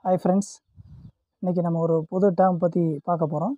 hi friends இன்றைக்கி நம்ம ஒரு புது டேர்ம் பற்றி பார்க்க போகிறோம்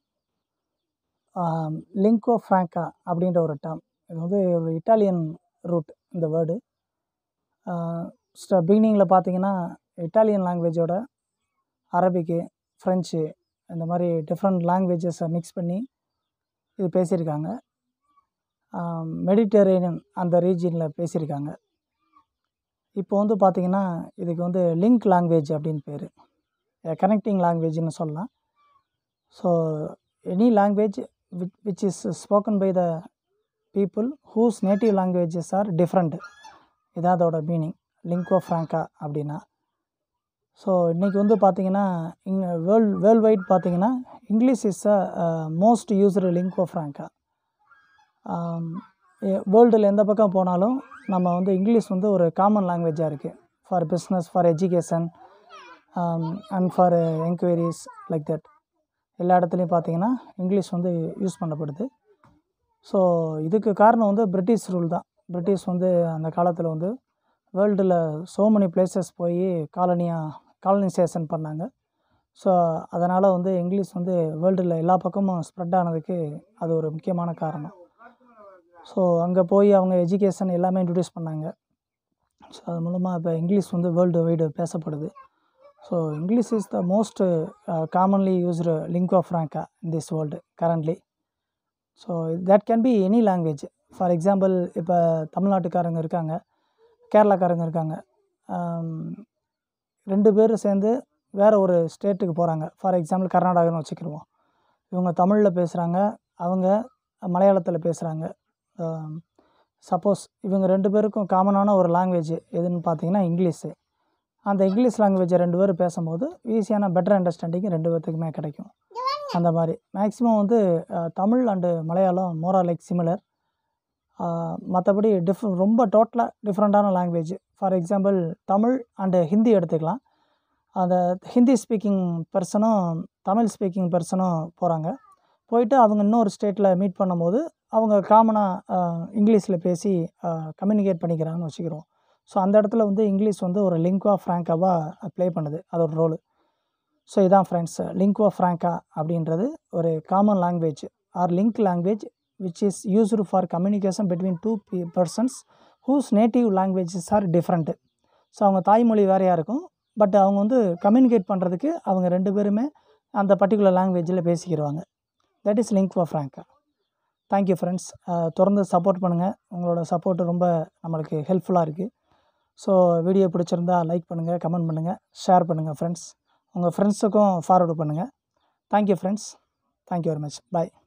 லிங்கோ ஃப்ராங்கா அப்படின்ற ஒரு டேர்ம் இது வந்து ஒரு இட்டாலியன் ரூட் இந்த வேர்டு பிகினிங்கில் பார்த்தீங்கன்னா இட்டாலியன் லாங்குவேஜோட அரபிக்கு ஃப்ரெஞ்சு இந்த மாதிரி டிஃப்ரெண்ட் லாங்குவேஜஸை மிக்ஸ் பண்ணி இது பேசியிருக்காங்க மெடிட்டரேனியன் அந்த ரீஜியனில் பேசியிருக்காங்க இப்போ வந்து பார்த்திங்கன்னா இதுக்கு வந்து லிங்க் லாங்குவேஜ் அப்படின்னு பேர் கனெக்டிங் லாங்குவேஜ்னு சொல்லலாம் so any language which which is spoken by the people whose native languages are different இதான் அதோட மீனிங் லிங்கோ ஃப்ராங்கா அப்படின்னா ஸோ இன்றைக்கி வந்து பார்த்திங்கன்னா இங்கே வேர்ல்ட் வேர்ல்ட் வைட் பார்த்திங்கன்னா English is a most used lingua franca வேர்ல்டில் எந்த பக்கம் போனாலும் நம்ம வந்து இங்கிலீஷ் வந்து ஒரு காமன் லாங்குவேஜாக இருக்குது for business for education and for enquiries like that எல்லா இடத்துலையும் பார்த்தீங்கன்னா இங்கிலீஷ் வந்து யூஸ் பண்ணப்படுது ஸோ இதுக்கு காரணம் வந்து பிரிட்டிஷ் ரூல் தான் பிரிட்டிஷ் வந்து அந்த காலத்தில் வந்து வேர்ல்டில் ஸோ மெனி பிளேசஸ் போய் காலனியாக காலனைசேஷன் பண்ணாங்க ஸோ அதனால் வந்து இங்கிலீஷ் வந்து வேர்ல்டில் எல்லா பக்கமும் ஸ்ப்ரெட் ஆனதுக்கு அது ஒரு முக்கியமான காரணம் ஸோ அங்கே போய் அவங்க எஜுகேஷன் எல்லாமே இன்ட்ரடியூஸ் பண்ணாங்க ஸோ அது மூலமாக இப்போ இங்கிலீஷ் வந்து வேர்ல்டு வைடு பேசப்படுது so English is the most commonly used lingua franca in this world currently so that can be any language for example இப்போ தமிழ்நாட்டுக்காரங்க இருக்காங்க கேரளாக்காரங்க இருக்காங்க ரெண்டு பேரும் சேர்ந்து வேறு ஒரு ஸ்டேட்டுக்கு போகிறாங்க ஃபார் எக்ஸாம்பிள் கர்நாடகான்னு வச்சுக்கிடுவோம் இவங்க தமிழில் பேசுகிறாங்க அவங்க மலையாளத்தில் பேசுகிறாங்க சப்போஸ் இவங்க ரெண்டு பேருக்கும் காமனான ஒரு லாங்குவேஜ் எதுன்னு பார்த்தீங்கன்னா இங்கிலீஷு அந்த இங்கிலீஷ் லாங்குவேஜை ரெண்டு பேரும் பேசும்போது ஈஸியான பெட்டர் அண்டர்ஸ்டாண்டிங் ரெண்டு பேர்த்துக்குமே கிடைக்கும் அந்த மாதிரி மேக்ஸிமம் வந்து தமிழ் அண்டு மலையாளம் மோரா லைக் சிமிலர் மற்றபடி டிஃப் ரொம்ப டோட்டலாக டிஃப்ரெண்ட்டான language for example Tamil and Hindi எடுத்துக்கலாம் அந்த ஹிந்தி ஸ்பீக்கிங் பர்சனும் தமிழ் ஸ்பீக்கிங் பர்சனும் போகிறாங்க போயிட்டு அவங்க இன்னொரு ஸ்டேட்டில் மீட் பண்ணும்போது அவங்க காமனாக இங்கிலீஷில் பேசி கம்யூனிகேட் பண்ணிக்கிறாங்கன்னு வச்சுக்கிறோம் ஸோ அந்த இடத்துல வந்து இங்கிலீஷ் வந்து ஒரு லிங்க்வா ஃப்ராங்காவாக ப்ளே பண்ணுது அதோட ரோலு ஸோ இதான் ஃப்ரெண்ட்ஸ் லிங்க்வா ஃப்ராங்கா அப்படின்றது ஒரு common language or link language which is used for communication between two be persons whose native languages are different so அவங்க தாய்மொழி வேறையாக இருக்கும் பட் அவங்க வந்து கம்யூனிகேட் பண்ணுறதுக்கு அவங்க ரெண்டு பேருமே அந்த பர்டிகுலர் லாங்குவேஜில் பேசிக்கிடுவாங்க that is lingua franca thank you friends தொடர்ந்து சப்போர்ட் பண்ணுங்கள் உங்களோட சப்போர்ட்டு ரொம்ப நம்மளுக்கு ஹெல்ப்ஃபுல்லாக இருக்குது ஸோ வீடியோ பிடிச்சிருந்தா லைக் பண்ணுங்கள் கமெண்ட் பண்ணுங்கள் ஷேர் பண்ணுங்கள் ஃப்ரெண்ட்ஸ் உங்கள் ஃப்ரெண்ட்ஸுக்கும் ஃபார்வர்டு பண்ணுங்கள் thank you friends thank you very much பாய்